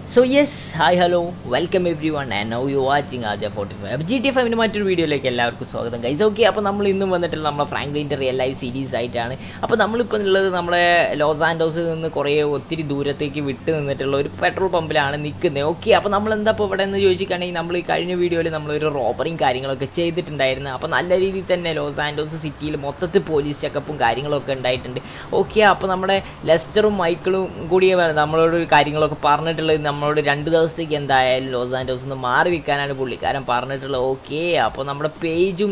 So yes hi hello welcome everyone and now you watching ആജ forty five അപ്പോൾ G T F എമ്മിൻ്റെ മറ്റൊരു വീഡിയോയിലേക്ക് എല്ലാവർക്കും സ്വാഗതം ഗൈസ് ഓക്കെ അപ്പോൾ നമ്മൾ ഇന്നും വന്നിട്ടുള്ള നമ്മളെ ഫ്രാങ്ക്ലിൻ്റെ റിയൽ ലൈഫ് സീരീസ് ആയിട്ടാണ് അപ്പോൾ നമ്മളിപ്പോൾ ഉള്ളത് നമ്മുടെ ലോസ് ആൻഡോസിൽ നിന്ന് കുറേ ഒത്തിരി ദൂരത്തേക്ക് വിട്ട് നിന്നിട്ടുള്ള ഒരു പെട്രോൾ പമ്പിലാണ് നിൽക്കുന്നത് ഓക്കെ അപ്പോൾ നമ്മൾ എന്താ ഇപ്പോൾ ഇവിടെ എന്ന് ചോദിച്ചിട്ടുണ്ടെങ്കിൽ നമ്മൾ ഈ കഴിഞ്ഞ വീഡിയോയിൽ നമ്മളൊരു റോബറിയും കാര്യങ്ങളൊക്കെ ചെയ്തിട്ടുണ്ടായിരുന്നു അപ്പോൾ നല്ല രീതിയിൽ തന്നെ ലോസ് ആൻഡോസ് സിറ്റിയിൽ മൊത്തത്തിൽ പോലീസ് ചെക്കപ്പും കാര്യങ്ങളൊക്കെ ഉണ്ടായിട്ടുണ്ട് ഓക്കെ അപ്പോൾ നമ്മുടെ ലെസ്റ്ററും മൈക്കിളും കൂടി നമ്മളോട് കാര്യങ്ങളൊക്കെ പറഞ്ഞിട്ടുള്ളത് നമ്മളോട് രണ്ട് ദിവസത്തേക്ക് എന്തായാലും ലോസ് ആൻഡോസ് നിന്ന് മാറി വിൽക്കാനാണ് പുള്ളിക്കാരൻ പറഞ്ഞിട്ടുള്ളത് ഓക്കെ അപ്പോൾ നമ്മുടെ പേജും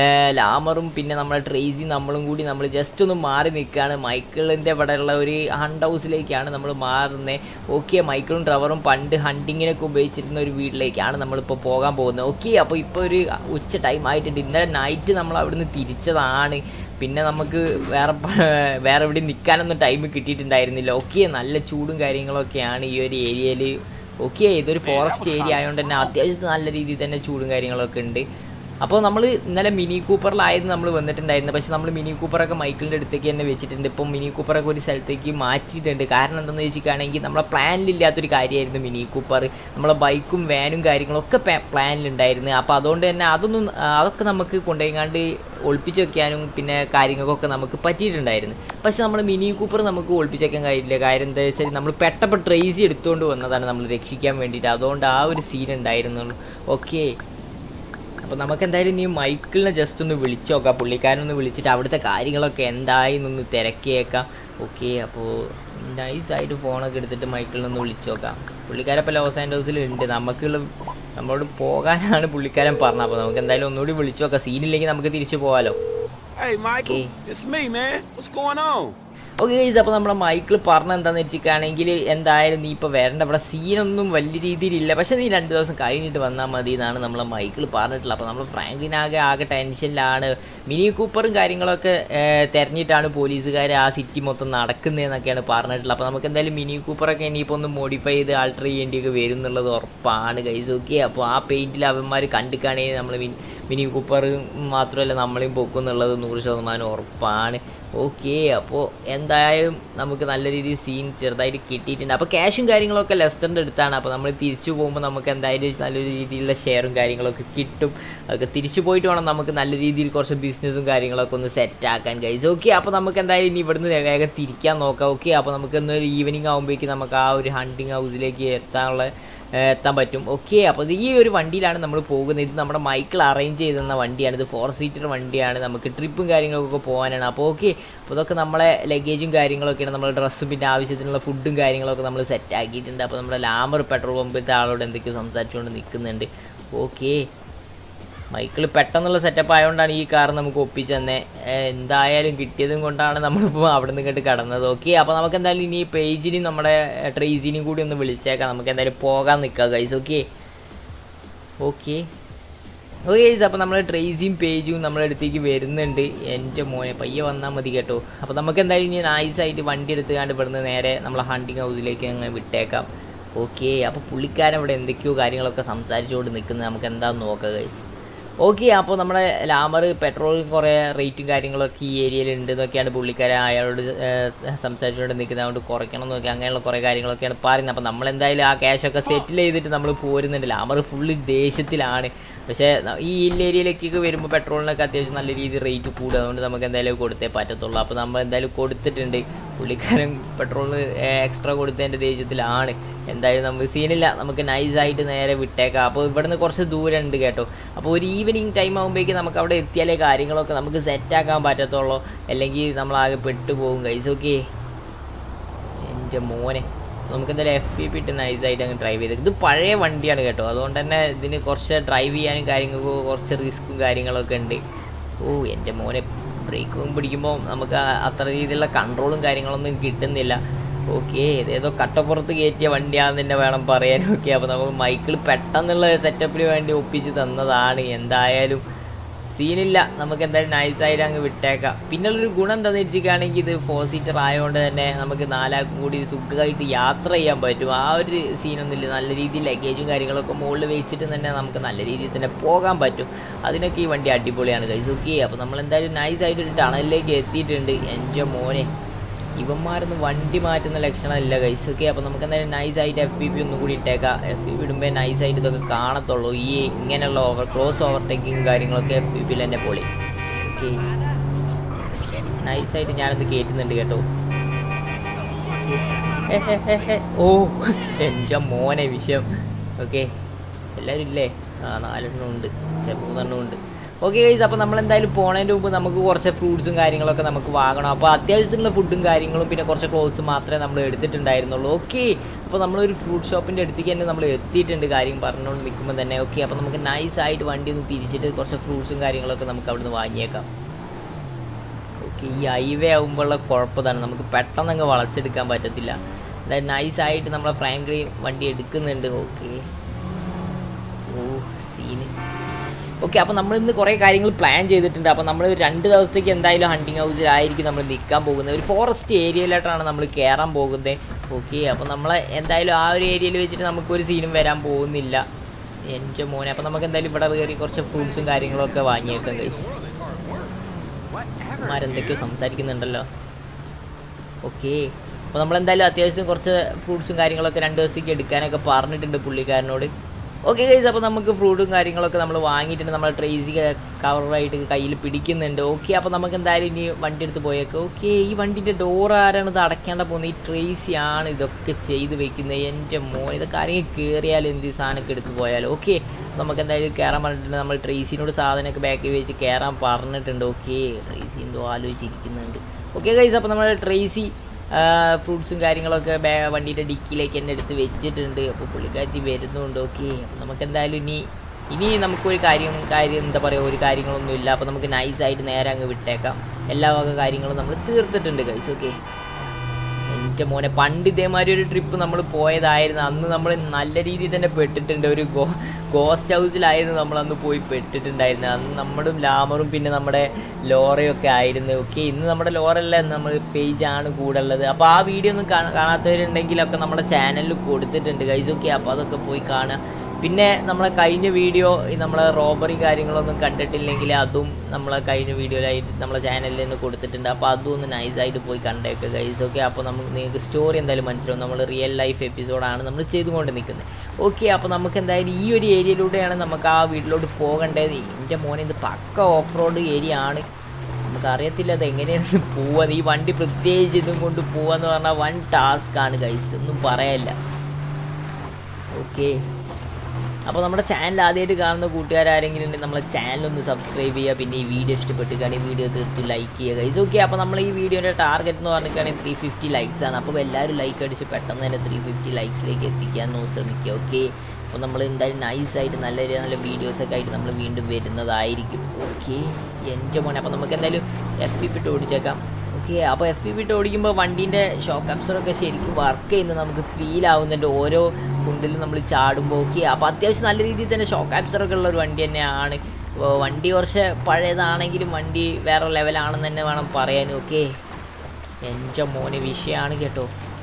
ലാമറും പിന്നെ നമ്മുടെ ട്രേസി നമ്മളും കൂടി നമ്മൾ ജസ്റ്റ് ഒന്ന് മാറി നിൽക്കുകയാണ് മൈക്കിളിൻ്റെ ഇവിടെയുള്ള ഒരു ഹണ്ട് ഹൗസിലേക്കാണ് നമ്മൾ മാറുന്നത് ഓക്കെ മൈക്കിളും ട്രവറും പണ്ട് ഹണ്ടിങ്ങിനൊക്കെ ഉപയോഗിച്ചിരുന്ന ഒരു വീട്ടിലേക്കാണ് നമ്മളിപ്പോൾ പോകാൻ പോകുന്നത് ഓക്കെ അപ്പോൾ ഇപ്പോൾ ഒരു ഉച്ച ടൈം ആയിട്ടുണ്ട് ഇന്നലെ നൈറ്റ് നമ്മൾ അവിടുന്ന് തിരിച്ചതാണ് പിന്നെ നമുക്ക് വേറെ പ- വേറെ എവിടെ നിൽക്കാനൊന്നും ടൈം കിട്ടിയിട്ടുണ്ടായിരുന്നില്ല ഓക്കെ നല്ല ചൂടും കാര്യങ്ങളൊക്കെയാണ് ഈ ഒരു ഏരിയയിൽ ഓക്കെ ഇതൊരു ഫോറസ്റ്റ് ഏരിയ ആയതുകൊണ്ട് തന്നെ അത്യാവശ്യത്തിന് നല്ല രീതിയിൽ തന്നെ ചൂടും കാര്യങ്ങളൊക്കെ ഉണ്ട് അപ്പോൾ നമ്മൾ ഇന്നലെ മിനി കൂപ്പറിലായിരുന്നു നമ്മൾ വന്നിട്ടുണ്ടായിരുന്നത് പക്ഷേ നമ്മൾ മിനി കൂപ്പറൊക്കെ മൈക്കിളിൻ്റെ അടുത്തേക്ക് തന്നെ വെച്ചിട്ടുണ്ട് ഇപ്പം മിനി കൂപ്പറൊക്കെ ഒരു സ്ഥലത്തേക്ക് മാറ്റിയിട്ടുണ്ട് കാരണം എന്താണെന്ന് വെച്ചിട്ടാണെങ്കിൽ നമ്മളെ പ്ലാനിലില്ലാത്തൊരു കാര്യമായിരുന്നു മിനി കൂപ്പർ നമ്മളെ ബൈക്കും വാനും കാര്യങ്ങളൊക്കെ പ്ലാനിലുണ്ടായിരുന്നു അപ്പോൾ അതുകൊണ്ട് തന്നെ അതൊന്നും ആ, അതൊക്കെ നമുക്ക് കൊണ്ടുപോയിങ്ങാണ്ട് ഒളിപ്പിച്ച് വെക്കാനും പിന്നെ കാര്യങ്ങൾക്കൊക്കെ നമുക്ക് പറ്റിയിട്ടുണ്ടായിരുന്നു പക്ഷെ നമ്മൾ മിനി കൂപ്പർ നമുക്ക് ഒളിപ്പിച്ച് വെക്കാൻ കഴിയില്ല കാര്യം എന്താ വെച്ചാൽ നമ്മൾ പെട്ടപ്പോൾ ട്രേസി എടുത്തുകൊണ്ട് വന്നതാണ് നമ്മൾ രക്ഷിക്കാൻ വേണ്ടിയിട്ട് അതുകൊണ്ട് ആ ഒരു സീൻ ഉണ്ടായിരുന്നുള്ളൂ ഓക്കെ അപ്പോൾ നമുക്ക് എന്തായാലും നീ മൈക്കിളിനെ ജസ്റ്റ് ഒന്ന് വിളിച്ചു നോക്കാം പുള്ളിക്കാരനൊന്ന് വിളിച്ചിട്ട് അവിടുത്തെ കാര്യങ്ങളൊക്കെ എന്തായി എന്നൊന്ന് തിരക്കിയേക്കാം ഓക്കെ അപ്പോൾ നൈസായിട്ട് ഫോണൊക്കെ എടുത്തിട്ട് മൈക്കിളിനൊന്ന് വിളിച്ചു നോക്കാം പുള്ളിക്കാരൻ ഇപ്പോൾ ലോസ് ആൻഡോസിൽ ഉണ്ട് നമുക്കുള്ള നമ്മളോട് പോകാനാണ് പുള്ളിക്കാരൻ പറഞ്ഞത് അപ്പോൾ നമുക്ക് എന്തായാലും ഒന്നുകൂടി വിളിച്ചു നോക്കാം സീനില്ലെങ്കിൽ നമുക്ക് തിരിച്ചു പോകാമല്ലോ Hey, Michael, Okay. it's me, man. What's going on? Okay guys അപ്പോൾ നമ്മുടെ മൈക്കിൾ പറഞ്ഞ എന്താണെന്ന് വെച്ചിട്ടാണെങ്കിൽ എന്തായാലും നീ ഇപ്പോൾ വരേണ്ട ഇവിടെ സീനൊന്നും വലിയ രീതിയിലില്ല പക്ഷേ നീ രണ്ട് ദിവസം കഴിഞ്ഞിട്ട് വന്നാൽ മതി എന്നാണ് നമ്മളെ മൈക്കിൾ പറഞ്ഞിട്ടുള്ളത് അപ്പോൾ നമ്മൾ ഫ്രാങ്കിനാകെ ആകെ ടെൻഷനിലാണ് മിനി കൂപ്പറും കാര്യങ്ങളൊക്കെ ഏർ, തെരഞ്ഞിട്ടാണ് പോലീസുകാർ ആ സിറ്റി മൊത്തം നടക്കുന്നതെന്നൊക്കെയാണ് പറഞ്ഞിട്ടുള്ളത് അപ്പോൾ നമുക്ക് എന്തായാലും മിനി കൂപ്പറൊക്കെ ഇനിയിപ്പോൾ ഒന്ന് മോഡിഫൈ ചെയ്ത് ആൾട്ടർ ചെയ്യേണ്ടിയൊക്കെ വരും എന്നുള്ളത് ഉറപ്പാണ് ഗൈസ് ഓക്കെ അപ്പോൾ ആ പെയിൻറ്റിൽ അവന്മാർ കണ്ടിക്കാണെങ്കിൽ നമ്മൾ മിനി കൂപ്പർ മാത്രമല്ല നമ്മളെയും പൊക്കും എന്നുള്ളത് നൂറ് ശതമാനം ഉറപ്പാണ് ഓക്കെ അപ്പോൾ എന്തായാലും നമുക്ക് നല്ല രീതിയിൽ സീൻ ചെറുതായിട്ട് കിട്ടിയിട്ടുണ്ട് അപ്പോൾ ക്യാഷും കാര്യങ്ങളൊക്കെ ലെസ്റ്ററിൻ്റെ അടുത്താണ് അപ്പോൾ നമ്മൾ തിരിച്ചു പോകുമ്പോൾ നമുക്ക് എന്തായാലും നല്ലൊരു രീതിയിലുള്ള ഷെയറും കാര്യങ്ങളൊക്കെ കിട്ടും അതൊക്കെ തിരിച്ചു പോയിട്ട് വേണം നമുക്ക് നല്ല രീതിയിൽ കുറച്ച് ബിസിനസ്സും കാര്യങ്ങളൊക്കെ ഒന്ന് സെറ്റ് ആക്കാൻ കഴിച്ചു ഓക്കെ അപ്പോൾ നമുക്ക് എന്തായാലും ഇനി ഇവിടുന്ന് വേഗം തിരിക്കാൻ നോക്കാം ഓക്കെ അപ്പോൾ നമുക്ക് ഇന്നൊരു ഈവനിങ് ആകുമ്പോഴേക്കും നമുക്ക് ആ ഒരു ഹണ്ടിങ് ഹൗസിലേക്ക് എത്താനുള്ള ഏഹ് എത്താൻ പറ്റും ഓക്കെ അപ്പോൾ ഇത് ഈ ഒരു വണ്ടിയിലാണ് നമ്മൾ പോകുന്നത് ഇത് നമ്മുടെ മൈക്കിൾ അറേഞ്ച് ചെയ്തെന്ന വണ്ടിയാണ് ഇത് ഫോർ സീറ്റർ വണ്ടിയാണ് നമുക്ക് ട്രിപ്പും കാര്യങ്ങളൊക്കെ പോകാനാണ് അപ്പോൾ ഓക്കെ അപ്പോൾ ഇതൊക്കെ നമ്മളെ ലഗേജും കാര്യങ്ങളൊക്കെയാണ് നമ്മുടെ ഡ്രസ്സും പിന്നെ ആവശ്യത്തിനുള്ള ഫുഡും കാര്യങ്ങളൊക്കെ നമ്മൾ സെറ്റ് ആക്കിയിട്ടുണ്ട് അപ്പോൾ നമ്മുടെ ലാമർ പെട്രോൾ പമ്പിലത്തെ ആളോട് എന്തൊക്കെയോ സംസാരിച്ചുകൊണ്ട് നിൽക്കുന്നുണ്ട് ഓക്കെ മൈക്കിൾ പെട്ടെന്നുള്ള സെറ്റപ്പ് ആയതുകൊണ്ടാണ് ഈ കാർ നമുക്ക് ഒപ്പിച്ച് തന്നെ എന്തായാലും കിട്ടിയതും കൊണ്ടാണ് നമ്മളിപ്പോൾ അവിടെ നിന്ന് ഇങ്ങോട്ട് കടന്നത് ഓക്കെ അപ്പോൾ നമുക്ക് എന്തായാലും ഇനി പേജിനും നമ്മുടെ ട്രേസിനും കൂടി ഒന്ന് വിളിച്ചേക്കാം നമുക്ക് എന്തായാലും പോകാൻ നിൽക്കാം guys okay okay okay guys അപ്പോൾ നമ്മൾ ട്രേസിയും പേജും നമ്മുടെ അടുത്തേക്ക് വരുന്നുണ്ട് എൻ്റെ മോനെ പയ്യെ വന്നാൽ മതി കേട്ടോ അപ്പോൾ നമുക്ക് എന്തായാലും ഇനി നൈസായിട്ട് വണ്ടി എടുത്തുകൊണ്ട് ഇവിടുന്ന് നേരെ നമ്മളെ ഹണ്ടിങ് ഹൗസിലേക്ക് അങ്ങ് വിട്ടേക്കാം ഓക്കെ അപ്പോൾ പുള്ളിക്കാരൻ ഇവിടെ എന്തൊക്കെയോ കാര്യങ്ങളൊക്കെ സംസാരിച്ചുകൊണ്ട് നിൽക്കുന്നത് നമുക്ക് എന്താണെന്ന് നോക്കാം ഗൈസ് ഓക്കെ അപ്പോൾ നമ്മുടെ ലാമർ പെട്രോളിന് കുറേ റേറ്റും കാര്യങ്ങളൊക്കെ ഈ ഏരിയയിൽ ഉണ്ട് എന്നൊക്കെയാണ് പുള്ളിക്കാരൻ അയാളോട് ഏഹ്, സംസാരിച്ചുകൊണ്ട് നിൽക്കുന്നത് അതുകൊണ്ട് കുറയ്ക്കണം എന്നൊക്കെ അങ്ങനെയുള്ള കുറേ കാര്യങ്ങളൊക്കെയാണ് പറയുന്നത് അപ്പോൾ നമ്മളെന്തായാലും ആ ക്യാഷൊക്കെ സെറ്റിൽ ചെയ്തിട്ട് നമ്മൾ പോരുന്നുണ്ട് ലാമർ ഫുള്ള് ദേഷ്യത്തിലാണ് പക്ഷേ ന- ഈ ഹിൽ ഏരിയയിലേക്കൊക്കെ വരുമ്പോൾ പെട്രോളിനൊക്കെ അത്യാവശ്യം നല്ല രീതിയിൽ റേറ്റ് കൂടും അതുകൊണ്ട് നമുക്ക് എന്തായാലും കൊടുത്തേ പറ്റത്തുള്ളൂ അപ്പോൾ നമ്മൾ എന്തായാലും കൊടുത്തിട്ടുണ്ട് പുള്ളിക്കാരൻ പെട്രോളിന് എക്സ്ട്രാ കൊടുത്തതിൻ്റെ ദേഷ്യത്തിലാണ് എന്തായാലും നമുക്ക് സീനില്ല നമുക്ക് നൈസായിട്ട് നേരെ വിട്ടേക്കാം അപ്പോൾ ഇവിടുന്ന് കുറച്ച് ദൂരം ഉണ്ട് കേട്ടോ അപ്പോൾ ഒരു ഈവനിങ് ടൈം ആകുമ്പോഴേക്ക് നമുക്ക് അവിടെ എത്തിയാലേ കാര്യങ്ങളൊക്കെ നമുക്ക് സെറ്റാക്കാൻ പറ്റത്തുള്ളൂ അല്ലെങ്കിൽ നമ്മളാകെ പെട്ടുപോകും കൈസ് ഓക്കെ എൻ്റെ മോനെ നമുക്ക് എന്തായാലും എഫ് പി പി ഇട്ട് നൈസായിട്ട് അങ്ങ് ഡ്രൈവ് ചെയ്ത് ഇത് പഴയ വണ്ടിയാണ് കേട്ടോ അതുകൊണ്ട് തന്നെ ഇതിന് കുറച്ച് ഡ്രൈവ് ചെയ്യാനും കാര്യങ്ങൾക്കും കുറച്ച് റിസ്ക്കും കാര്യങ്ങളൊക്കെ ഉണ്ട് ഓ എൻ്റെ മോനെ ബ്രേക്കും പിടിക്കുമ്പോൾ നമുക്ക് ആ- അത്ര രീതിയിലുള്ള കൺട്രോളും കാര്യങ്ങളൊന്നും കിട്ടുന്നില്ല ഓക്കെ ഏതേതോ കട്ടപ്പുറത്ത് കയറ്റിയ വണ്ടിയാണെന്ന് തന്നെ വേണം പറയാൻ ഓക്കെ അപ്പോൾ നമുക്ക് മൈക്കിൾ പെട്ടെന്നുള്ള സെറ്റപ്പിന് വേണ്ടി ഒപ്പിച്ച് തന്നതാണ് എന്തായാലും സീനില്ല നമുക്ക് എന്തായാലും നൈസായിട്ട് അങ്ങ് വിട്ടേക്കാം പിന്നുള്ളൊരു ഗുണം എന്താണെന്ന് വെച്ചിട്ടാണെങ്കിൽ ഇത് ഫോർ സീറ്റർ ആയതുകൊണ്ട് തന്നെ നമുക്ക് നാലാൾക്കും കൂടി സുഖമായിട്ട് യാത്ര ചെയ്യാൻ പറ്റും ആ ഒരു സീനൊന്നുമില്ല നല്ല രീതിയിൽ ലഗേജും കാര്യങ്ങളൊക്കെ മുകളിൽ വെച്ചിട്ട് തന്നെ നമുക്ക് നല്ല രീതിയിൽ തന്നെ പോകാൻ പറ്റും അതിനൊക്കെ ഈ വണ്ടി അടിപൊളിയാണ് കൈസ് ഓക്കെ അപ്പോൾ നമ്മൾ എന്തായാലും നൈസായിട്ട് ഒരു ടണലിലേക്ക് എത്തിയിട്ടുണ്ട് എൻ്റെ മോനെ ഇവന്മാരൊന്നും വണ്ടി മാറ്റുന്ന ലക്ഷണമില്ല ഗൈസ് ഓക്കെ അപ്പോൾ നമുക്ക് എന്തായാലും നൈസായിട്ട് എഫ് ബി പി ഒന്നും കൂടി ഇട്ടേക്കാം എഫ് ബി പി ഇടുമ്പോൾ നൈസായിട്ട് ഇതൊക്കെ കാണത്തുള്ളൂ ഈ ഇങ്ങനെയുള്ള ഓവർ ക്രോസ് ഓവർടേക്കിങ് കാര്യങ്ങളൊക്കെ എഫ് ബി പിയിൽ തന്നെ പൊളി ഓക്കെ നൈസായിട്ട് ഞാനത് കയറ്റുന്നുണ്ട് കേട്ടോ ഹെ, ഹെ, ഹെ, ഹെ. ഓ എൻ്റെ മോനെ വിഷയം ഓക്കെ എല്ലാവരും ഇല്ലേ ആ നാലെണ്ണം ഉണ്ട് ചെ മൂന്നെണ്ണം ഉണ്ട് ഓക്കെ ഗൈസ് അപ്പോൾ നമ്മൾ എന്തായാലും പോണതിൻ്റെ മുമ്പ് നമുക്ക് കുറച്ച് ഫ്രൂട്ട്സും കാര്യങ്ങളൊക്കെ നമുക്ക് വാങ്ങണം അപ്പോൾ അത്യാവശ്യത്തിനുള്ള ഫുഡും കാര്യങ്ങളും പിന്നെ കുറച്ച് ക്ലോത്ത്സ് മാത്രമേ നമ്മൾ എടുത്തിട്ടുണ്ടായിരുന്നുള്ളൂ ഓക്കെ അപ്പോൾ നമ്മളൊരു ഫ്രൂട്ട് ഷോപ്പിൻ്റെ അടുത്തേക്ക് തന്നെ നമ്മൾ എത്തിയിട്ടുണ്ട് കാര്യം പറഞ്ഞുകൊണ്ട് നിൽക്കുമ്പോൾ തന്നെ ഓക്കെ അപ്പോൾ നമുക്ക് നൈസായിട്ട് വണ്ടി ഒന്ന് തിരിച്ചിട്ട് കുറച്ച് ഫ്രൂട്ട്സും കാര്യങ്ങളൊക്കെ നമുക്ക് അവിടുന്ന് വാങ്ങിയേക്കാം ഓക്കെ ഈ ഹൈവേ ആകുമ്പോഴുള്ള കുഴപ്പതാണ് നമുക്ക് പെട്ടെന്ന് അങ്ങ് വളച്ചെടുക്കാൻ പറ്റത്തില്ല അതായത് നൈസായിട്ട് നമ്മളെ ഫ്രാങ്ക്ലി വണ്ടി എടുക്കുന്നുണ്ട് ഓക്കെ ഓ സീന് ഓക്കെ അപ്പോൾ നമ്മൾ ഇന്ന് കുറേ കാര്യങ്ങൾ പ്ലാൻ ചെയ്തിട്ടുണ്ട് അപ്പോൾ നമ്മൾ രണ്ട് ദിവസത്തേക്ക് എന്തായാലും ഹണ്ടിങ് ഹൗസിലായിരിക്കും നമ്മൾ നിൽക്കാൻ പോകുന്നത് ഒരു ഫോറസ്റ്റ് ഏരിയയിലോട്ടാണ് നമ്മൾ കയറാൻ പോകുന്നത് ഓക്കെ അപ്പോൾ നമ്മൾ എന്തായാലും ആ ഒരു ഏരിയയിൽ വെച്ചിട്ട് നമുക്കൊരു സീനും വരാൻ പോകുന്നില്ല എൻ്റെ മോനെ അപ്പോൾ നമുക്ക് എന്തായാലും ഇവിടെ കയറി കുറച്ച് ഫ്രൂട്ട്സും കാര്യങ്ങളൊക്കെ വാങ്ങിയേക്കാം ഗൈസ് എന്തൊക്കെയോ സംസാരിക്കുന്നുണ്ടല്ലോ ഓക്കെ അപ്പോൾ നമ്മളെന്തായാലും അത്യാവശ്യം കുറച്ച് ഫ്രൂട്ട്സും കാര്യങ്ങളൊക്കെ രണ്ട് ദിവസത്തേക്ക് എടുക്കാനൊക്കെ പറഞ്ഞിട്ടുണ്ട് പുള്ളിക്കാരനോട് ഓക്കെ ഗൈസ് അപ്പോൾ നമുക്ക് ഫ്രൂട്ടും കാര്യങ്ങളൊക്കെ നമ്മൾ വാങ്ങിയിട്ടുണ്ട് നമ്മൾ ട്രേസി കവറായിട്ട് കയ്യിൽ പിടിക്കുന്നുണ്ട് ഓക്കെ അപ്പോൾ നമുക്ക് എന്തായാലും ഇനി വണ്ടി എടുത്ത് പോയേക്കാം ഓക്കെ ഈ വണ്ടിൻ്റെ ഡോർ ആരാണ് ഇത് അടയ്ക്കേണ്ട പോകുന്നത് ഈ ട്രേസി ആണ് ഇതൊക്കെ ചെയ്ത് വെക്കുന്നത് എൻ്റെ മോൻ ഇതൊക്കെ ആരെങ്കിലും കയറിയാൽ എന്ത് ഈ സാധനമൊക്കെ എടുത്ത് പോയാലോ ഓക്കെ നമുക്ക് എന്തായാലും കയറാൻ പറഞ്ഞിട്ടുണ്ട് നമ്മൾ ട്രേസിനോട് സാധനമൊക്കെ ബാക്കിൽ വെച്ച് കയറാൻ പറഞ്ഞിട്ടുണ്ട് ഓക്കെ ട്രേസി എന്തോ ആലോചിച്ചിരിക്കുന്നുണ്ട് ഓക്കെ ഗൈസ് അപ്പോൾ നമ്മൾ ട്രേസി ഫ്രൂട്ട്സും കാര്യങ്ങളൊക്കെ ബാ വണ്ടിയുടെ ഡിക്കിലേക്ക് തന്നെ എടുത്ത് വെച്ചിട്ടുണ്ട് അപ്പോൾ പുള്ളിക്കാരി വരുന്നുണ്ട് ഓക്കെ അപ്പോൾ നമുക്ക് എന്തായാലും ഇനി ഇനി നമുക്കൊരു കാര്യം കാര്യം എന്താ പറയുക ഒരു കാര്യങ്ങളൊന്നും ഇല്ല അപ്പോൾ നമുക്ക് നൈസായിട്ട് നേരെ അങ്ങ് വിട്ടേക്കാം എല്ലാ വക കാര്യങ്ങളും നമ്മൾ തീർത്തിട്ടുണ്ട് ഗൈസ് ഓക്കെ എൻ്റെ മോനെ പണ്ട് ഇതേമാതിരി ഒരു ട്രിപ്പ് നമ്മൾ പോയതായിരുന്നു അന്ന് നമ്മൾ നല്ല രീതിയിൽ തന്നെ പെട്ടിട്ടുണ്ട് ഒരു ഗോ ഗോസ്റ്റ് ഹൗസിലായിരുന്നു നമ്മൾ അന്ന് പോയി പെട്ടിട്ടുണ്ടായിരുന്നത് അന്ന് നമ്മളും ലാമറും പിന്നെ നമ്മുടെ ലോറയും ഒക്കെ ആയിരുന്നു ഓക്കെ ഇന്ന് നമ്മുടെ ലോറല്ല നമ്മൾ പേജാണ് കൂടെ ഉള്ളത് അപ്പോൾ ആ വീഡിയോ ഒന്നും കാണാ- കാണാത്തവരുണ്ടെങ്കിലൊക്കെ നമ്മുടെ ചാനലിൽ കൊടുത്തിട്ടുണ്ട് ഗൈസ് ഓക്കെ അപ്പോൾ അതൊക്കെ പോയി കാണുക പിന്നെ നമ്മളെ കഴിഞ്ഞ വീഡിയോ നമ്മളെ റോബറി കാര്യങ്ങളൊന്നും കണ്ടിട്ടില്ലെങ്കിൽ അതും നമ്മളെ കഴിഞ്ഞ വീഡിയോയിലായിട്ട് നമ്മളെ ചാനലിൽ നിന്ന് കൊടുത്തിട്ടുണ്ട് അപ്പോൾ അതും ഒന്ന് നൈസായിട്ട് പോയി കണ്ടേക്കുക ഗൈസ് ഓക്കെ അപ്പോൾ നമുക്ക് നിങ്ങൾക്ക് സ്റ്റോറി എന്തായാലും മനസ്സിലാവും നമ്മൾ റിയൽ ലൈഫ് എപ്പിസോഡാണ് നമ്മൾ ചെയ്തുകൊണ്ട് നിൽക്കുന്നത് ഓക്കെ അപ്പോൾ നമുക്ക് എന്തായാലും ഈ ഒരു ഏരിയയിലൂടെയാണ് നമുക്ക് ആ വീട്ടിലോട്ട് പോകേണ്ടത് എൻ്റെ മോനെ ഇത് പക്ക ഓഫ് റോഡ് ഏരിയ ആണ് നമുക്ക് അറിയത്തില്ല അത് എങ്ങനെയാണ് പോവാന്ന് ഈ വണ്ടി പ്രത്യേകിച്ച് ഇതും കൊണ്ട് പോവാന്ന് പറഞ്ഞാൽ വൺ ടാസ്ക് ആണ് ഗൈസ് ഒന്നും പറയാനില്ല ഓക്കെ അപ്പോൾ നമ്മുടെ ചാനൽ ആദ്യമായിട്ട് കാണുന്ന കൂട്ടുകാരെങ്കിലും ഉണ്ടെങ്കിൽ നമ്മളെ ചാനൽ ഒന്ന് സബ്സ്ക്രൈബ് ചെയ്യുക പിന്നെ ഈ വീഡിയോ ഇഷ്ടപ്പെട്ടുകയാണെങ്കിൽ വീഡിയോ തീർച്ചയായും ലൈക്ക് ചെയ്യുക ഗൈസ് ഓക്കെ അപ്പോൾ നമ്മൾ ഈ വീഡിയോയുടെ ടാർഗറ്റ് എന്ന് പറഞ്ഞിട്ടാണെങ്കിൽ ത്രീ ഫിഫ്റ്റി ലൈക്സ് ആണ് അപ്പോൾ എല്ലാവരും ലൈക്ക് അടിച്ച് പെട്ടെന്ന് തന്നെ ത്രീ ഫിഫ്റ്റി ലൈക്സിലേക്ക് എത്തിക്കാൻ നോക്കി ശ്രമിക്കുക ഓക്കെ അപ്പോൾ നമ്മൾ എന്തായാലും നൈസായിട്ട് നല്ല രീതി നല്ല വീഡിയോസൊക്കെ ആയിട്ട് നമ്മൾ വീണ്ടും വരുന്നതായിരിക്കും ഓക്കെ എൻ്റെ മോനെ അപ്പോൾ നമുക്ക് എന്തായാലും എഫ് പി ഇട്ട് ഓടിച്ചേക്കാം ഓക്കെ അപ്പോൾ എഫ് പി ഇട്ട് ഓടിക്കുമ്പോൾ വണ്ടീൻ്റെ ഷോക്ക് അബ്സറൊക്കെ ശരിക്കും വർക്ക് ചെയ്യുന്നത് നമുക്ക് ഫീൽ ആവുന്നുണ്ട് ഓരോ കുണ്ടിലും നമ്മൾ ചാടുമ്പോൾ ഓക്കെ അപ്പോൾ അത്യാവശ്യം നല്ല രീതിയിൽ തന്നെ ഷോക്ക് ആബ്സറൊക്കെ ഉള്ള ഒരു വണ്ടി തന്നെയാണ് അപ്പോൾ വണ്ടി കുറച്ച് പഴയതാണെങ്കിലും വണ്ടി വേറെ ലെവലാണെന്ന് തന്നെ വേണം പറയാൻ ഓക്കെ എൻ്റെ മോന് വിഷയമാണ് കേട്ടോ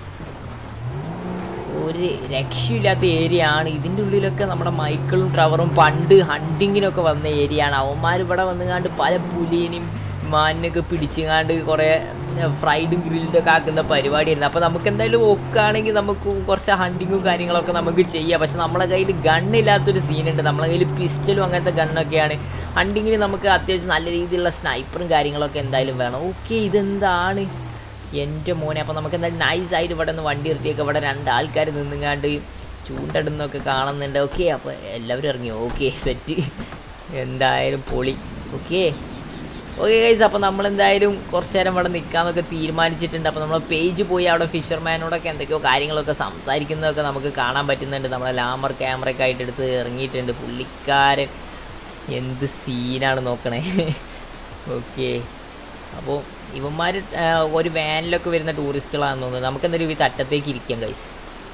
ഒരു രക്ഷയില്ലാത്ത ഏരിയ ആണ് ഇതിൻ്റെ ഉള്ളിലൊക്കെ നമ്മുടെ മൈക്കിളും ട്രവറും പണ്ട് ഹണ്ടിങ്ങിനൊക്കെ വന്ന ഏരിയ ആണ് അവന്മാർ ഇവിടെ വന്നുകാണ്ട് പല പുലിനെയും മാനിനൊക്കെ പിടിച്ചുകാണ്ട് കുറേ ഫ്രൈഡും ഗ്രിൽഡൊക്കെ ആക്കുന്ന പരിപാടിയായിരുന്നു അപ്പോൾ നമുക്ക് എന്തായാലും ഒക്കുകയാണെങ്കിൽ നമുക്ക് കുറച്ച് ഹണ്ടിങ്ങും കാര്യങ്ങളൊക്കെ നമുക്ക് ചെയ്യാം പക്ഷെ നമ്മളെ കയ്യിൽ ഗണ്ണില്ലാത്തൊരു സീനുണ്ട് നമ്മളെ കയ്യിൽ പിസ്റ്റലും അങ്ങനത്തെ ഗണ്ണൊക്കെയാണ് ഹണ്ടിങ്ങിന് നമുക്ക് അത്യാവശ്യം നല്ല രീതിയിലുള്ള സ്നൈപ്പറും കാര്യങ്ങളൊക്കെ എന്തായാലും വേണം ഓക്കെ ഇതെന്താണ് എൻ്റെ മോനെ അപ്പോൾ നമുക്ക് എന്തായാലും നൈസായിട്ട് ഇവിടെ നിന്ന് വണ്ടി നിർത്തിയൊക്കെ ഇവിടെ രണ്ട് ആൾക്കാർ നിന്നുങ്ങാണ്ട് ചൂണ്ടിടുന്നൊക്കെ കാണുന്നുണ്ട് ഓക്കെ അപ്പോൾ എല്ലാവരും ഇറങ്ങി ഓക്കെ സെറ്റ് എന്തായാലും പൊളി ഓക്കെ ഓക്കെ ഗൈസ് അപ്പോൾ നമ്മൾ എന്തായാലും കുറച്ച് നേരം ഇവിടെ നിൽക്കാമെന്നൊക്കെ തീരുമാനിച്ചിട്ടുണ്ട് അപ്പോൾ നമ്മൾ പേജ് പോയി അവിടെ ഫിഷർമാനോടൊക്കെ എന്തൊക്കെയോ കാര്യങ്ങളൊക്കെ സംസാരിക്കുന്നതൊക്കെ നമുക്ക് കാണാൻ പറ്റുന്നുണ്ട് നമ്മളെ ലാമർ ക്യാമറയൊക്കെ ആയിട്ട് എടുത്ത് ഇറങ്ങിയിട്ടുണ്ട് പുള്ളിക്കാരൻ എന്ത് സീനാണ് നോക്കണേ ഓക്കെ അപ്പോൾ ഇവന്മാർ ഒരു വാനിലൊക്കെ വരുന്ന ടൂറിസ്റ്റുകളാണെന്ന് തോന്നുന്നത് നമുക്ക് എന്തായാലും ഈ തട്ടത്തേക്ക് ഇരിക്കാം ഗൈസ്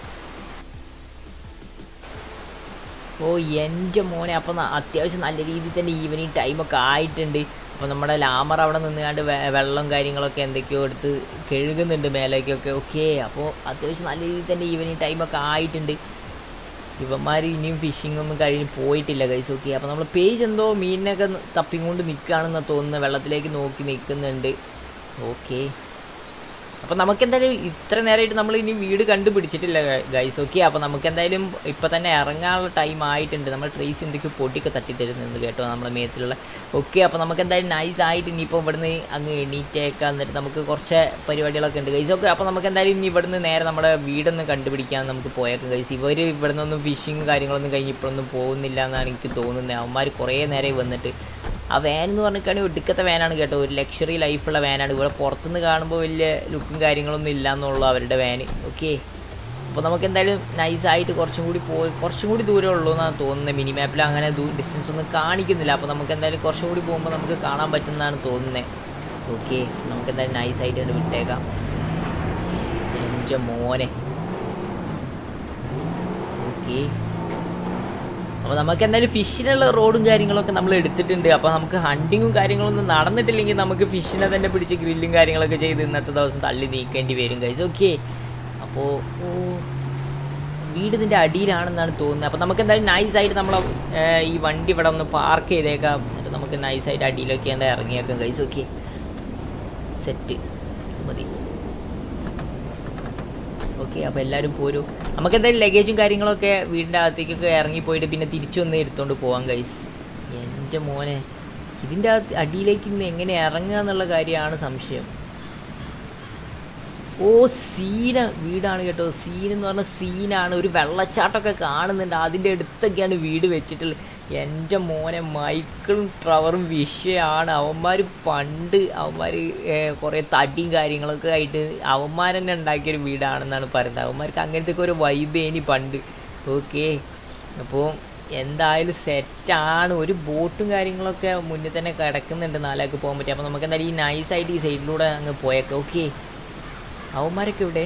ഓ എൻ്റെ മോനെ അപ്പോൾ ന- അത്യാവശ്യം നല്ല രീതിയിൽ തന്നെ ഈവനിങ് ടൈമൊക്കെ ആയിട്ടുണ്ട് അപ്പോൾ നമ്മുടെ ലാമർ അവിടെ നിന്നുകൊണ്ട് വെള്ളം കാര്യങ്ങളൊക്കെ എന്തൊക്കെയോ എടുത്ത് കഴുകുന്നുണ്ട് മേലേക്കൊക്കെ ഓക്കെ അപ്പോൾ അത്യാവശ്യം നല്ല രീതിയിൽ തന്നെ ഈവനിങ് ടൈമൊക്കെ ആയിട്ടുണ്ട് ഇവന്മാർ ഇനിയും ഫിഷിംഗ് ഒന്നും കഴിഞ്ഞ് പോയിട്ടില്ല കൈസ് ഓക്കെ അപ്പോൾ നമ്മൾ പേജ് എന്തോ മീനിനൊക്കെ ന- തപ്പിക്കൊണ്ട് നിൽക്കുകയാണെന്ന് തോന്നുന്നു വെള്ളത്തിലേക്ക് നോക്കി നിൽക്കുന്നുണ്ട് ഓക്കെ അപ്പോൾ നമുക്ക് എന്തായാലും ഇത്ര നേരമായിട്ട് നമ്മൾ ഇനി വീട് കണ്ടുപിടിച്ചിട്ടില്ല ഗൈസ് ഓക്കെ അപ്പോൾ നമുക്ക് എന്തായാലും ഇപ്പോൾ തന്നെ ഇറങ്ങാനുള്ള ടൈം ആയിട്ടുണ്ട് നമ്മൾ ട്രേസ് എന്തൊക്കെയോ പൊട്ടിയൊക്കെ തട്ടിത്തരുന്നുണ്ട് കേട്ടോ നമ്മുടെ മേത്തിലുള്ള ഓക്കെ അപ്പോൾ നമുക്ക് എന്തായാലും നൈസ് ആയിട്ട് ഇനിയിപ്പോൾ ഇവിടുന്ന് അങ്ങ് എണീറ്റേക്കാം എന്നിട്ട് നമുക്ക് കുറച്ച് പരിപാടികളൊക്കെ ഉണ്ട് ഗൈസ് ഓക്കെ അപ്പോൾ നമുക്ക് എന്തായാലും ഇനി ഇവിടുന്ന് നേരെ നമ്മുടെ വീടൊന്ന് കണ്ടുപിടിക്കാൻ നമുക്ക് പോയേക്കാം ഗൈസ് ഇവർ ഇവിടെ നിന്നൊന്നും ഫിഷിങ് കാര്യങ്ങളൊന്നും കഴിഞ്ഞ് ഇപ്പോഴൊന്നും പോകുന്നില്ല എന്നാണ് എനിക്ക് തോന്നുന്നത് അവന്മാർ കുറേ നേരം വന്നിട്ട് ആ വാൻ എന്ന് പറഞ്ഞിട്ടാണെങ്കിൽ ഒടുക്കത്തെ വാനാണ് കേട്ടോ ഒരു ലക്ഷറി ലൈഫുള്ള വാനാണ് ഇവിടെ പുറത്തുനിന്ന് കാണുമ്പോൾ വലിയ ലുക്കും കാര്യങ്ങളൊന്നും ഇല്ല എന്നുള്ളൂ അവരുടെ വാന് ഓക്കെ അപ്പോൾ നമുക്ക് എന്തായാലും നൈസായിട്ട് കുറച്ചും കൂടി പോയി കുറച്ചും കൂടി ദൂരം ഉള്ളൂ എന്നാണ് തോന്നുന്നത് മിനി മാപ്പിൽ അങ്ങനെ ഡിസ്റ്റൻസ് ഒന്നും കാണിക്കുന്നില്ല അപ്പോൾ നമുക്ക് എന്തായാലും കുറച്ചും കൂടി പോകുമ്പോൾ നമുക്ക് കാണാൻ പറ്റുന്നതാണ് തോന്നുന്നത് ഓക്കെ നമുക്ക് എന്തായാലും നൈസായിട്ട് വിട്ടേക്കാം എൻ്റെ മോനെ ഓക്കെ അപ്പോൾ നമുക്ക് എന്തായാലും ഫിഷിനുള്ള റോഡും കാര്യങ്ങളൊക്കെ നമ്മൾ എടുത്തിട്ടുണ്ട് അപ്പോൾ നമുക്ക് ഹണ്ടിങ്ങും കാര്യങ്ങളൊന്നും നടന്നിട്ടില്ലെങ്കിൽ നമുക്ക് ഫിഷിനെ തന്നെ പിടിച്ച് ഗ്രില്ലും കാര്യങ്ങളൊക്കെ ചെയ്ത് ഇന്നത്തെ ദിവസം തള്ളി നീക്കേണ്ടി വരും കഴിച്ച് ഓക്കെ അപ്പോൾ ഓ വീട് ഇതിൻ്റെ അടിയിലാണെന്നാണ് തോന്നുന്നത് അപ്പോൾ നമുക്ക് എന്തായാലും നൈസായിട്ട് നമ്മൾ ഈ വണ്ടി ഇവിടെ ഒന്ന് പാർക്ക് ചെയ്തേക്കാം എന്നിട്ട് നമുക്ക് നൈസായിട്ട് അടിയിലൊക്കെ എന്താ ഇറങ്ങിയേക്കാം കഴിച്ച് ഓക്കെ സെറ്റ് മതി ഓക്കെ അപ്പോൾ എല്ലാവരും പോരൂ നമുക്ക് എന്തായാലും ലഗേജും കാര്യങ്ങളൊക്കെ വീടിൻ്റെ അകത്തേക്കൊക്കെ ഇറങ്ങിപ്പോയിട്ട് പിന്നെ തിരിച്ചൊന്ന് എടുത്തോണ്ട് പോവാം ഗൈസ് എൻ്റെ മോനെ ഇതിൻ്റെ അകത്ത് അടിയിലേക്ക് ഇന്ന് എങ്ങനെ ഇറങ്ങുക എന്നുള്ള കാര്യമാണ് സംശയം ഓ സീന വീടാണ് കേട്ടോ സീൻ എന്ന് പറഞ്ഞ സീനാണ് ഒരു വെള്ളച്ചാട്ടമൊക്കെ കാണുന്നുണ്ട് അതിൻ്റെ അടുത്തൊക്കെയാണ് വീട് വെച്ചിട്ടുള്ളത് എൻ്റെ മോനെ മൈക്കിളും ട്രവറും വിഷയമാണ് അവന്മാർ പണ്ട് അവന്മാർ കുറേ തടിയും കാര്യങ്ങളൊക്കെ ആയിട്ട് അവന്മാർ തന്നെ ഉണ്ടാക്കിയൊരു വീടാണെന്നാണ് പറയുന്നത് അവന്മാർക്ക് അങ്ങനത്തെ ഒരു വൈബ് ഇനി പണ്ട് ഓക്കെ അപ്പോൾ എന്തായാലും സെറ്റാണ് ഒരു ബോട്ടും കാര്യങ്ങളൊക്കെ മുന്നിൽ തന്നെ കിടക്കുന്നുണ്ട് നാലാൾക്ക് പോകാൻ പറ്റും അപ്പോൾ നമുക്ക് എന്തായാലും ഈ നൈസായിട്ട് ഈ സൈഡിലൂടെ അങ്ങ് പോയേക്കാം ഓക്കെ അവന്മാരൊക്കെ ഇവിടെ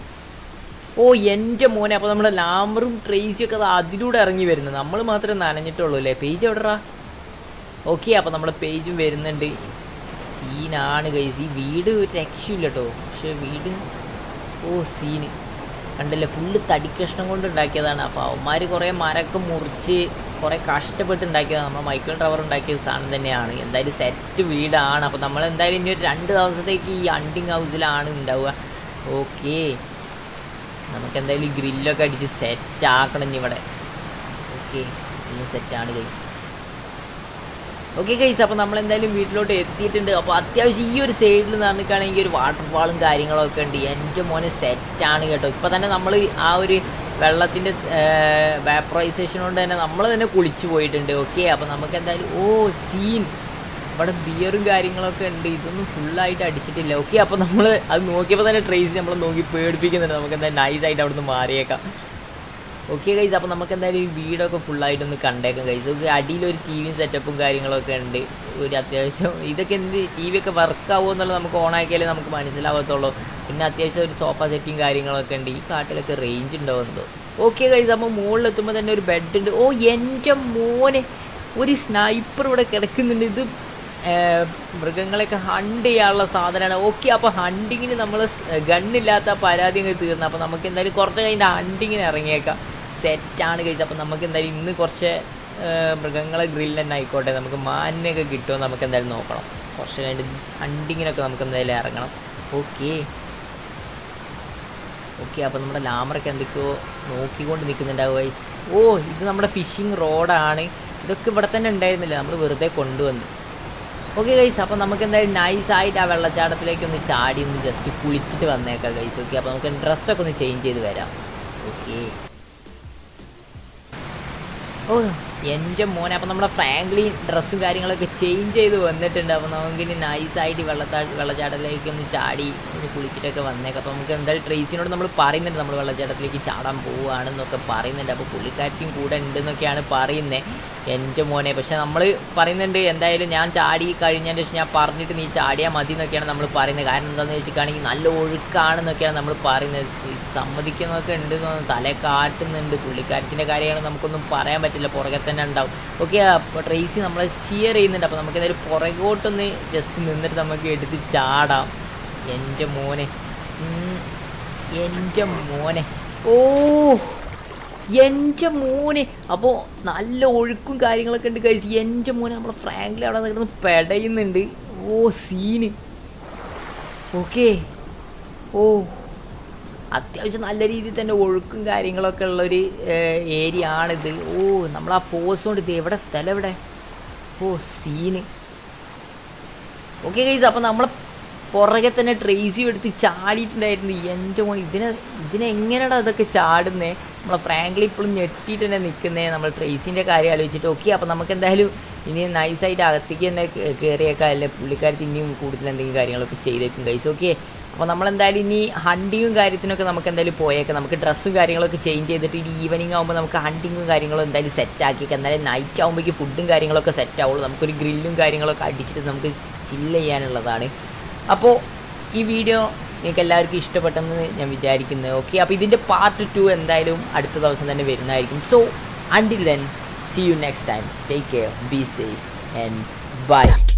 ഓ എൻ്റെ മോനെ അപ്പോൾ നമ്മുടെ ലാമറും ട്രേസിയും ഒക്കെ അത് അതിലൂടെ ഇറങ്ങി വരുന്നത് നമ്മൾ മാത്രമേ നനഞ്ഞിട്ടുള്ളൂ അല്ലേ പേജ് എവിടെടാ ഓക്കെ അപ്പോൾ നമ്മുടെ പേജും വരുന്നുണ്ട് സീനാണ് കൈസ് ഈ വീട് ഒരു രക്ഷയില്ല കേട്ടോ പക്ഷേ വീട് ഓ സീന് കണ്ടില്ലേ ഫുള്ള് തടിക്കഷ്ണം കൊണ്ട് ഉണ്ടാക്കിയതാണ് അപ്പോൾ അവന്മാർ കുറേ മരമൊക്കെ മുറിച്ച് കുറേ കഷ്ടപ്പെട്ട് ഉണ്ടാക്കിയതാണ് നമ്മൾ മൈക്കിൾ ടവർ ഉണ്ടാക്കിയ സാധനം തന്നെയാണ് എന്തായാലും സെറ്റ് വീടാണ് അപ്പോൾ നമ്മൾ എന്തായാലും ഇനി ഒരു രണ്ട് ദിവസത്തേക്ക് ഈ ഹണ്ടിങ് ഹൗസിലാണ് ഉണ്ടാവുക ഓക്കേ നമുക്ക് എന്തായാലും ഈ ഗ്രില്ലൊക്കെ അടിച്ച് സെറ്റ് ആക്കണം ഇനി ഇവിടെ ഓക്കെ ഇന്ന് സെറ്റാണ് ഗൈസ് ഓക്കെ ഗൈസ് അപ്പോൾ നമ്മൾ എന്തായാലും വീട്ടിലോട്ട് എത്തിയിട്ടുണ്ട് അപ്പോൾ അത്യാവശ്യം ഈ ഒരു സൈഡിൽ നടക്കുകയാണെങ്കിൽ ഒരു വാട്ടർഫാളും കാര്യങ്ങളൊക്കെ ഉണ്ട് എൻ്റെ മോനെ സെറ്റാണ് കേട്ടോ ഇപ്പോൾ തന്നെ നമ്മൾ ആ ഒരു വെള്ളത്തിൻ്റെ വാപ്പറൈസേഷൻ കൊണ്ട് തന്നെ നമ്മൾ തന്നെ കുളിച്ചു പോയിട്ടുണ്ട് ഓക്കെ അപ്പോൾ നമുക്ക് എന്തായാലും ഓ സീൻ ഇവിടെ ബിയറും കാര്യങ്ങളൊക്കെ ഉണ്ട് ഇതൊന്നും ഫുള്ളായിട്ട് അടിച്ചിട്ടില്ല ഓക്കെ അപ്പോൾ നമ്മൾ അത് നോക്കിയപ്പോൾ തന്നെ ട്രേസ് നമ്മൾ നോക്കി പേടിപ്പിക്കുന്നുണ്ട് നമുക്ക് എന്തായാലും നൈസായിട്ട് അവിടെ നിന്ന് മാറിയേക്കാം ഓക്കെ ഗൈസ് അപ്പോൾ നമുക്ക് എന്തായാലും ഈ വീടൊക്കെ ഫുള്ളായിട്ടൊന്ന് കണ്ടേക്കാം ഗൈസ് ഓക്കെ അടിയിലൊരു ടി വിയും സെറ്റപ്പും കാര്യങ്ങളൊക്കെ ഉണ്ട് ഒരു അത്യാവശ്യം ഇതൊക്കെ എന്ത് ടി വി ഒക്കെ വർക്ക് ആവുമോ എന്നുള്ളത് നമുക്ക് ഓൺ ആക്കിയാലേ നമുക്ക് മനസ്സിലാവത്തുള്ളൂ പിന്നെ അത്യാവശ്യം ഒരു സോഫ സെറ്റും കാര്യങ്ങളൊക്കെ ഉണ്ട് ഈ കാട്ടിലൊക്കെ റേഞ്ച് ഉണ്ടാവുന്നതോ ഓക്കെ ഗൈസ് അപ്പോൾ മുകളിലെത്തുമ്പോൾ തന്നെ ഒരു ബെഡ് ഉണ്ട് ഓ എൻ്റെ മോനെ ഒരു സ്നൈപ്പർ ഇവിടെ കിടക്കുന്നുണ്ട് ഇത് മൃഗങ്ങളെയൊക്കെ ഹണ്ട് ചെയ്യാനുള്ള സാധനമാണ് ഓക്കെ അപ്പോൾ ഹണ്ടിങ്ങിന് നമ്മൾ ഗണ്ണില്ലാത്ത പരാതി അങ്ങ് തീർന്നു അപ്പോൾ നമുക്ക് എന്തായാലും കുറച്ച് കഴിഞ്ഞിട്ട് ഹണ്ടിങ്ങിന് ഇറങ്ങിയേക്കാം സെറ്റാണ് കഴിച്ചത് അപ്പോൾ നമുക്ക് എന്തായാലും ഇന്ന് കുറച്ച് മൃഗങ്ങളെ ഗ്രില്ല് തന്നെ ആയിക്കോട്ടെ നമുക്ക് മാനിനെയൊക്കെ കിട്ടുമോ നമുക്ക് എന്തായാലും നോക്കണം കുറച്ച് കഴിഞ്ഞിട്ട് ഹണ്ടിങ്ങിനൊക്കെ നമുക്ക് എന്തായാലും ഇറങ്ങണം ഓക്കെ ഓക്കെ അപ്പോൾ നമ്മുടെ ലാമറൊക്കെ എന്തൊക്കെയോ നോക്കിക്കൊണ്ട് നിൽക്കുന്നുണ്ടാവും വൈസ് ഓ ഇത് നമ്മുടെ ഫിഷിംഗ് റോഡാണ് ഇതൊക്കെ ഇവിടെ തന്നെ ഉണ്ടായിരുന്നില്ല നമ്മൾ വെറുതെ കൊണ്ടുവന്നു ഓക്കെ ഗൈസ് അപ്പോൾ നമുക്ക് എന്തായാലും നൈസായിട്ട് ആ വെള്ളച്ചാട്ടത്തിലേക്ക് ഒന്ന് ചാടി ഒന്ന് ജസ്റ്റ് കുളിച്ചിട്ട് വന്നേക്കാം ഗൈസ് ഓക്കെ അപ്പോൾ നമുക്ക് ഡ്രസ്സൊക്കെ ഒന്ന് ചേഞ്ച് ചെയ്ത് വരാം ഓക്കെ ഓ എൻ്റെ മോനെ അപ്പോൾ നമ്മുടെ ഫ്രാങ്ക്ലി ഡ്രസ്സും കാര്യങ്ങളൊക്കെ ചേഞ്ച് ചെയ്ത് വന്നിട്ടുണ്ട് അപ്പോൾ നമുക്കിനി നൈസായിട്ട് വെള്ളത്താ വെള്ളച്ചാട്ടത്തിലേക്ക് ഒന്ന് ചാടി ഒന്ന് കുളിച്ചിട്ടൊക്കെ വന്നേക്കാം അപ്പോൾ നമുക്ക് എന്തായാലും ട്രേസിനോട് നമ്മൾ പറയുന്നുണ്ട് നമ്മൾ വെള്ളച്ചാട്ടത്തിലേക്ക് ചാടാൻ പോവുകയാണെന്നൊക്കെ പറയുന്നുണ്ട് അപ്പോൾ പുള്ളിക്കാരത്തിയും കൂടെ ഉണ്ടെന്നൊക്കെയാണ് പറയുന്നത് എൻ്റെ മോനെ പക്ഷെ നമ്മൾ പറയുന്നുണ്ട് എന്തായാലും ഞാൻ ചാടി കഴിഞ്ഞതിന് ശേഷം ഞാൻ പറഞ്ഞിട്ട് നീ ചാടിയാൽ മതി എന്നൊക്കെയാണ് നമ്മൾ പറയുന്നത് കാരണം എന്താണെന്ന് വെച്ചിട്ടാണെങ്കിൽ നല്ല ഒഴുക്കാണെന്നൊക്കെയാണ് നമ്മൾ പറയുന്നത് ഈ സമ്മതിക്കുന്നതൊക്കെ ഉണ്ട് തല കാട്ടുന്നുണ്ട് പുള്ളിക്കാരത്തിൻ്റെ കാര്യമാണ് നമുക്കൊന്നും പറയാൻ പറ്റില്ല പുറകെ തന്നെ ഉണ്ടാവും ഓക്കെ അപ്പോൾ ട്രേസി നമ്മളെ ചിയർ ചെയ്യുന്നുണ്ട് അപ്പോൾ നമുക്ക് എന്തായാലും പുറകോട്ടൊന്ന് ജസ്റ്റ് നിന്നിട്ട് നമുക്ക് എടുത്ത് ചാടാം എൻ്റെ മോനെ ഉം, എൻ്റെ മോനെ ഓ എൻ്റെ മോനെ അപ്പോൾ നല്ല ഒഴുക്കും കാര്യങ്ങളൊക്കെ ഉണ്ട് കഴിച്ച് എൻ്റെ മോനെ നമ്മളെ ഫ്രാങ്ക്ലി അവിടെ നിൽക്കുന്നത് പെടയുന്നുണ്ട് ഓ സീന് ഓക്കെ ഓ അത്യാവശ്യം നല്ല രീതിയിൽ തന്നെ ഒഴുക്കും കാര്യങ്ങളൊക്കെ ഉള്ളൊരു ഏരിയ ആണിത് ഓ നമ്മൾ ആ ഫോഴ്സ് കൊണ്ട് ഇത് എവിടെ സ്ഥലം എവിടെ ഓ സീന് ഓക്കെ ഗൈസ് അപ്പോൾ നമ്മളെ പുറകെ തന്നെ ട്രേസി എടുത്ത് ചാടിയിട്ടുണ്ടായിരുന്നു എൻ്റെ മോൻ ഇതിനെ ഇതിനെ എങ്ങനെയാണ് അതൊക്കെ ചാടുന്നേ നമ്മളെ ഫ്രാങ്ക്ലി ഇപ്പോഴും ഞെട്ടിയിട്ട് തന്നെ നിൽക്കുന്നേ നമ്മൾ ട്രേസിൻ്റെ കാര്യം ആലോചിച്ചിട്ട് ഓക്കെ അപ്പോൾ നമുക്ക് എന്തായാലും ഇനി നൈസായിട്ട് അകത്തേക്ക് തന്നെ കയറിയേക്കാം അല്ലെ പുള്ളിക്കാരത്ത് ഇനിയും കൂടുതൽ എന്തെങ്കിലും കാര്യങ്ങളൊക്കെ ചെയ്തേക്കും ഗൈസ് ഓക്കെ അപ്പോൾ നമ്മളെന്തായാലും ഇനി ഹണ്ടിങ്ങും കാര്യത്തിനൊക്കെ നമുക്ക് എന്തായാലും പോയേക്കാം നമുക്ക് ഡ്രസ്സും കാര്യങ്ങളൊക്കെ ചേഞ്ച് ചെയ്തിട്ട് ഇനി ഈവനിങ് ആകുമ്പോൾ നമുക്ക് ഹണ്ടിങ്ങും കാര്യങ്ങളും എന്തായാലും സെറ്റ് ആക്കിയേക്കാം എന്തായാലും നൈറ്റ് ആകുമ്പോഴേക്ക് ഫുഡും കാര്യങ്ങളൊക്കെ സെറ്റ് ആവുള്ളൂ നമുക്കൊരു ഗ്രില്ലും കാര്യങ്ങളൊക്കെ അടിച്ചിട്ട് നമുക്ക് ചില്ല് ചെയ്യാനുള്ളതാണ് അപ്പോൾ ഈ വീഡിയോ നിങ്ങൾക്ക് എല്ലാവർക്കും ഇഷ്ടപ്പെട്ടെന്ന് ഞാൻ വിചാരിക്കുന്നു ഓക്കെ അപ്പോൾ ഇതിൻ്റെ പാർട്ട് ടു എന്തായാലും അടുത്ത ദിവസം തന്നെ വരുന്നതായിരിക്കും so until then see you next time take care be safe and by